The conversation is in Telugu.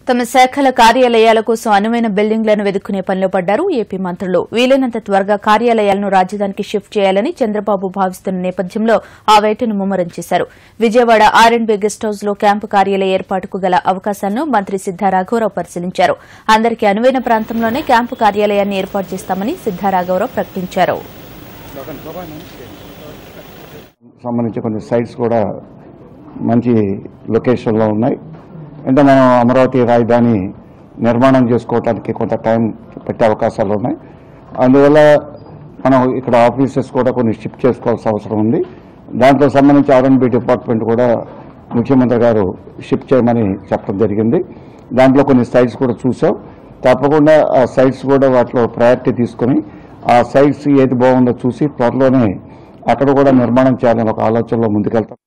తమ శాఖల కార్యాలయాల కోసం అనువైన బిల్డింగ్లను వెదుక్కునే పనిలో పడ్డారు ఏపీ మంత్రులు వీలైనంత త్వరగా కార్యాలయాలను రాజధానికి షిఫ్ట్ చేయాలని చంద్రబాబు భావిస్తున్న నేపథ్యంలో ఆ వేటను ముమ్మరం చేశారు Vijayawada R and B guest house లో క్యాంపు కార్యాలయ ఏర్పాటుకు గల అవకాశాలను మంత్రి సిద్దా రాఘవరావు పరిశీలించారు అందరికీ అనువైన ప్రాంతంలోనే క్యాంపు కార్యాలయాన్ని ఏర్పాటు చేస్తామని సిద్దా రాఘవరావు ప్రకటించారు సంబంధించి కొన్ని సైట్స్ కూడా మంచి లొకేషన్లో ఉన్నాయి అంటే మనం అమరావతి రాజధాని నిర్మాణం చేసుకోవడానికి కొంత టైం పెట్టే అవకాశాలు ఉన్నాయి అందువల్ల మనం ఇక్కడ ఆఫీసెస్ కూడా కొన్ని షిఫ్ట్ చేసుకోవాల్సిన అవసరం ఉంది దాంతో సంబంధించి ఆర్ఎండ్బి డిపార్ట్మెంట్ కూడా ముఖ్యమంత్రి గారు షిఫ్ట్ చేయమని చెప్పడం జరిగింది దాంట్లో కొన్ని సైట్స్ కూడా చూసాం తప్పకుండా ఆ సైట్స్ కూడా వాటిలో ప్రయారిటీ తీసుకొని ఆ సైట్స్ ఏది బాగుందో చూసి త్వరలోనే అక్కడ కూడా నిర్మాణం చేయాలని ఒక ఆలోచనలో ముందుకెళ్తాం